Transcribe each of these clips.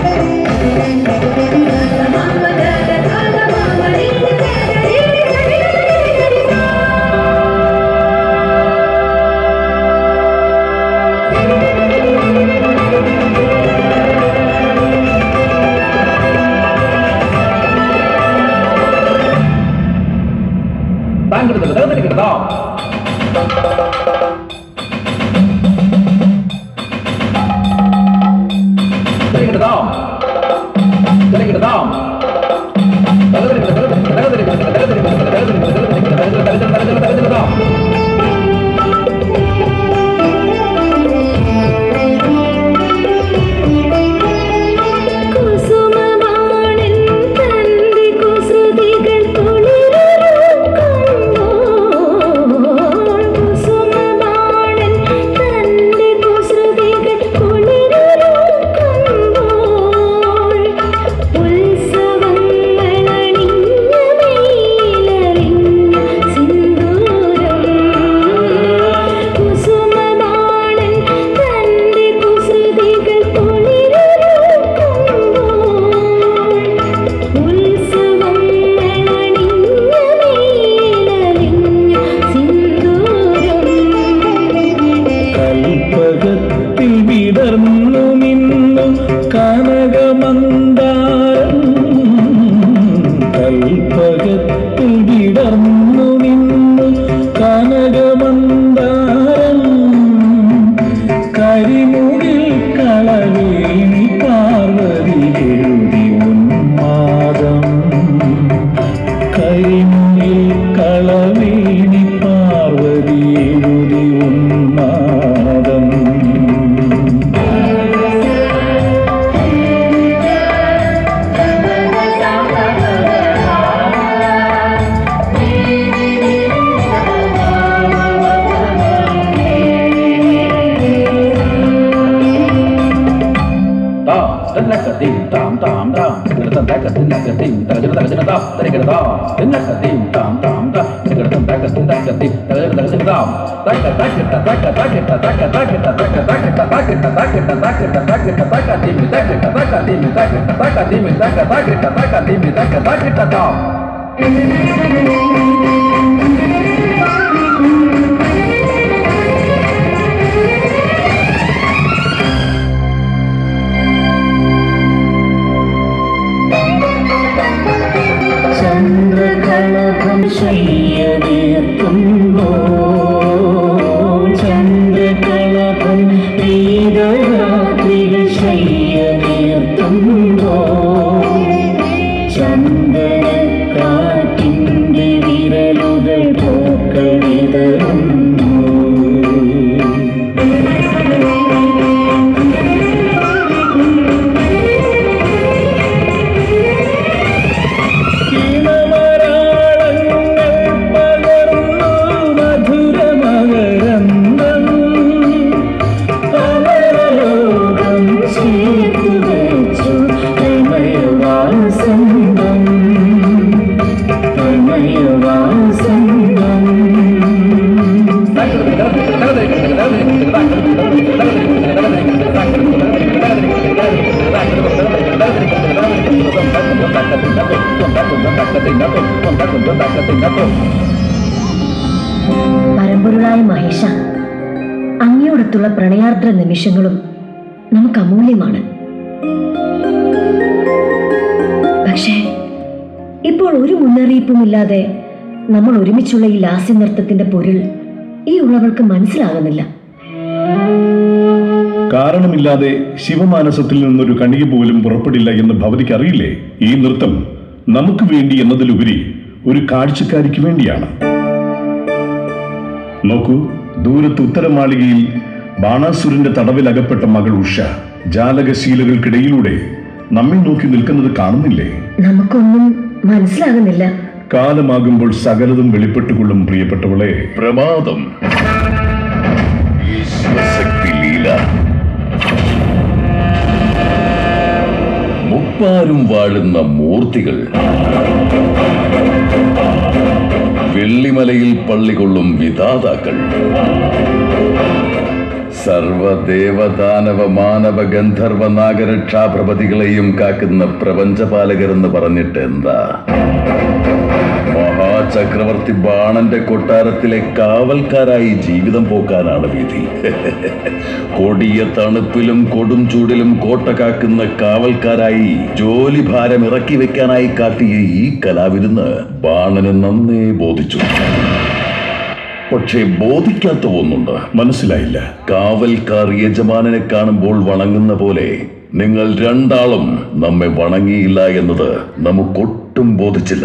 താങ്കെടുത്തിട്ട് തകർത്തിരിക്കട്ടോ തിരിക്കട്ടോ തിരിക്കട്ടോ തകർത്തിരിക്കട്ടോ തകർത്തിരിക്കട്ടോ തകർത്തിരിക്കട്ടോ തകർത്തിരിക്കട്ടോ തകർത്തിരിക്കട്ടോ തകർത്തിരിക്കട്ടോ കുസുമമാണൻ തന്റെ കുസൃതികൾ കുളിരൊരുക്കുമ്പോൾ കുസുമമാണൻ തന്റെ കുസൃതികൾ കുളിരൊരുക്കുമ്പോൾ ഉത്സവങ്ങളണിഞ്ഞ മേലറിഞ്ഞ സിന്ദൂരം കുസുമമാണൻ തന്റെ കുസൃതികൾ കുളിരൊരുക്കുമ്പോൾ ഉത്സവങ്ങളണിഞ്ഞ മേലറിഞ്ഞ സിന്ദൂരം കൽപ്പകത്തിൽ വിടർന്നു നിന്നു കനകമന്ദാരം കൽപ്പകത്തിൽ വിടർന്നു നിന്നു കനകമന്ദാരം കരിമുകിൽ കളവേണി പാർവതി എഴുതി ഉന്മാദം കരിമുകിൽ കളവേണി പാർവതി എഴുതി ഉന്മാദം താം തന്നക്കത്തിം താം താം താം തികടത്തം തക്കത്തിൻ തക്കത്തിം തകജന തകജന താം തിരികടതാ തന്നക്കത്തിം താം താം താം തികടത്തം തക്കത്തിൻ തക്കത്തിം തകജന തകജന താം തക്ക തക്കിട്ട തക്ക തക്കിട്ട തക്ക തക്കിട്ട തക്ക തക്കിട്ട തക്കിട്ട തക്കിട്ട തക്കിട്ട തക്കിട്ട തക്ക തിമി തക്കിട്ട തക്ക തിമി തക്കിട്ട തക്ക തിമി തക്ക തക്കിട്ട തക്ക തിമി തക്ക തക്കിട്ട താം ചന്ദ്രകളഭം ശയ്യതീർത്തുമ്പോ ചന്ദ്രകളഭം വേദരാത്രികൾ ശയ്യതീർത്തുമ്പോ ചന്ദന കാറ്റിന്റെ വിരലുകൾ പൂക്കൾ വിതറുന്നു ഇളമരാളങ്ങൾ പകർന്നു മധുരമകരന്തം അമരലോകം ചേർത്തു വെച്ചു പ്രണയവാസന്തം പ്രണയവാസന്തം പരമ്പൊരുളായ മഹേഷ അങ്ങയോടൊത്തുള്ള പ്രണയാർദ്ര നിമിഷങ്ങളും നമുക്ക് അമൂല്യമാണ് പക്ഷേ ഇപ്പോൾ ഒരു മുന്നറിയിപ്പുമില്ലാതെ നമ്മൾ ഒരുമിച്ചുള്ള ഈ ലാസ്യ നൃത്തത്തിന്റെ പൊരുൾ ഈ ഉള്ളവൾക്ക് മനസ്സിലാകുന്നില്ല കാരണമില്ലാതെ ശിവമാനസത്തിൽ നിന്നൊരു കണിക പോലും പുറപ്പെടില്ല എന്ന് ഭവതിക്ക് അറിയില്ലേ ഈ നൃത്തം നമുക്ക് വേണ്ടി എന്നതിലുപരി ഒരു കാഴ്ചക്കാരിക്ക് വേണ്ടിയാണ് നോക്കൂ ദൂരത്ത് ഉത്തരമാളികയിൽ ബാണാസുരന്റെ തടവിൽ അകപ്പെട്ട മകൾ ഉഷ ജാലകശീലകൾക്കിടയിലൂടെ നമ്മെ നോക്കി നിൽക്കുന്നത് കാണുന്നില്ലേ നമുക്കൊന്നും മനസ്സിലാകുന്നില്ല കാലമാകുമ്പോൾ സകലതും വെളിപ്പെട്ടുകൊള്ളും പ്രിയപ്പെട്ടവളെ പ്രമാദം ഈശ്വരശക്തി ലീല മുപ്പാരും വാഴുന്ന മൂർത്തികൾ വെള്ളിമലയിൽ പള്ളികൊള്ളും വിധാതാക്കൾ സർവദേവദാനവ മാനവ ഗന്ധർവ നാഗരക്ഷാപ്രപതികളെയും കാക്കുന്ന പ്രപഞ്ചപാലകരെന്ന് പറഞ്ഞിട്ട് എന്താ മഹാചക്രവർത്തി ബാണന്റെ കൊട്ടാരത്തിലെ കാവൽക്കാരായി ജീവിതം പോക്കാനാണ് വിധി കൊടിയ തണുപ്പിലും കൊടും ചൂടിലും കോട്ട കാക്കുന്ന കാവൽക്കാരായി ജോലി ഭാരം ഇറക്കി വെക്കാനായി കാട്ടിയ ഈ കലാവിരുന്ന് ബാണന് നന്നേ ബോധിച്ചു പക്ഷേ ബോധിക്കാത്ത ഒന്നുണ്ട് മനസ്സിലായില്ല കാവൽക്കാർ യജമാനനെ കാണുമ്പോൾ വണങ്ങുന്ന പോലെ നിങ്ങൾ രണ്ടാളും നമ്മെ വണങ്ങിയില്ല എന്നത് നമുക്കൊട്ടും ബോധിച്ചില്ല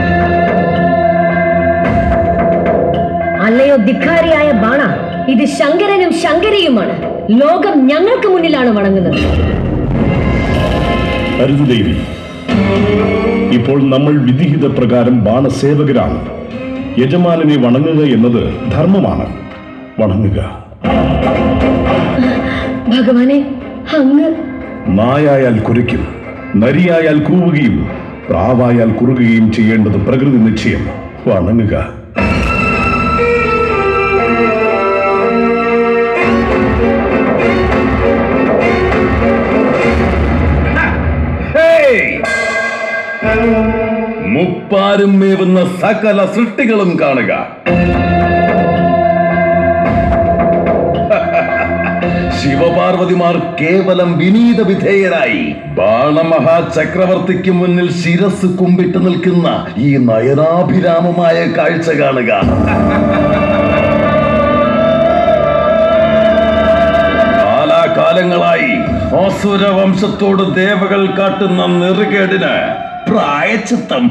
അല്ലയോ ധിക്കാരിയായ ബാണ ഇത് ശങ്കരനും ശങ്കരിയുമാണ് ലോകം ഞങ്ങൾക്ക് മുന്നിലാണ് വണങ്ങുന്നത് അരുത് ദേവി ഇപ്പോൾ നമ്മൾ വിധിഹിത പ്രകാരം ബാണസേവകരാണ് യജമാനനെ വണങ്ങുക എന്നത് ധർമ്മമാണ് വണങ്ങുക ഭഗവാനെ അങ്ങ് നായായാൽ കുരയ്ക്കും നരിയായാൽ കൂവുകയും പ്രാവായാൽ കുറുകുകയും ചെയ്യേണ്ടത് പ്രകൃതി നിശ്ചയം വണങ്ങുക മുപ്പാരും മേവുന്ന സകല സൃഷ്ടികളും കാണുക ശിവപാർവതിമാർ കേവലം വിനീത വിധേയരായി ബാണമഹാചക്രവർത്തിക്ക് മുന്നിൽ ശിരസ് കുമ്പിട്ട് നിൽക്കുന്ന ഈ നയനാഭിരാമമായ കാഴ്ച കാണുക കാലാകാലങ്ങളായി അസുരവംശത്തോട് ദേവകൾ കാട്ടുന്ന നെറുകേടിന് പ്രായച്ചിത്തം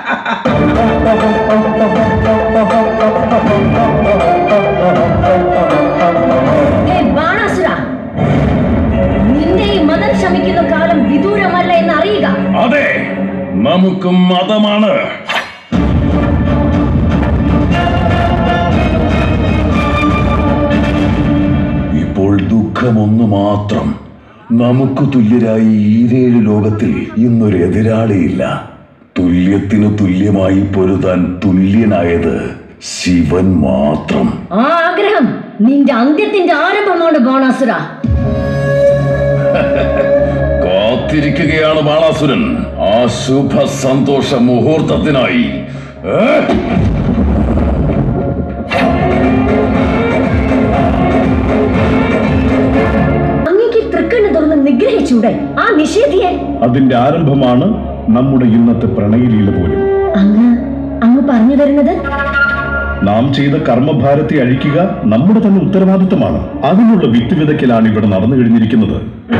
ഹേ ബാണാസുര നിന്റെ ഈ മതം ശമിക്കുന്ന കാലം വിദൂരമല്ല എന്ന് അറിയുക അതെ നമുക്കും മതമാണ് ഇപ്പോൾ ദുഃഖമൊന്നു മാത്രം നമുക്ക് തുല്യരായി ഈരേഴ് ലോകത്തിൽ ഇന്നൊരു എതിരാളിയില്ല തുല്യത്തിനു തുല്യമായി പൊരുതാൻ തുല്യനായത് ശിവൻ മാത്രം ആ ആഗ്രഹം നിന്റെ അന്ത്യത്തിന്റെ ആരംഭമാണ് ബാണാസുര കാത്തിരിക്കുകയാണ് ബാണാസുരൻ ആ ശുഭ സന്തോഷ മുഹൂർത്തത്തിനായി ഏ? അങ്ങേക്ക് തൃക്കണ്ണ് തുറന്ന് നിഗ്രഹിച്ചൂടെ ആ നിഷേധിയെ അതിന്റെ ആരംഭമാണ് നമ്മുടെ ഇന്നത്തെ പ്രണയലീല പോലും അങ്ങ് അങ്ങ് പറഞ്ഞു തരുന്നത് നാം ചെയ്ത കർമ്മഭാരത്തെ അഴിക്കുക നമ്മുടെ തന്നെ ഉത്തരവാദിത്തമാണ് അതിനുള്ള വിത്ത് വിതയ്ക്കലാണ് ഇവിടെ നടന്നു കഴിഞ്ഞിരിക്കുന്നത്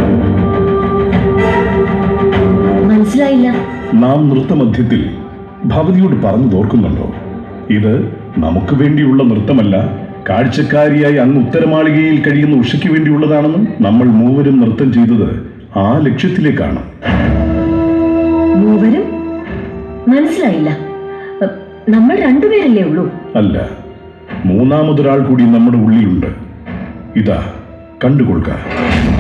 മനസ്സിലായില്ല നാം നൃത്തമധ്യത്തിൽ ഭവതിയോട് പറഞ്ഞു തോർക്കുന്നുണ്ടോ ഇത് നമുക്ക് വേണ്ടിയുള്ള നൃത്തമല്ല കാഴ്ചക്കാരിയായി അങ്ങ് ഉത്തരമാളികയിൽ കഴിയുന്ന ഉഷയ്ക്ക് വേണ്ടിയുള്ളതാണെന്ന് നമ്മൾ മൂവരും നൃത്തം ചെയ്തത് ആ ലക്ഷ്യത്തിലേക്കാണ് മൂവരും മനസ്സിലായില്ല അ, നമ്മൾ രണ്ടുപേരല്ലേ ഉള്ളൂ അല്ല മൂന്നാമതൊരാൾ കൂടി നമ്മുടെ ഉള്ളിലുണ്ട് ഇതാ കണ്ടുകൊള്ളുക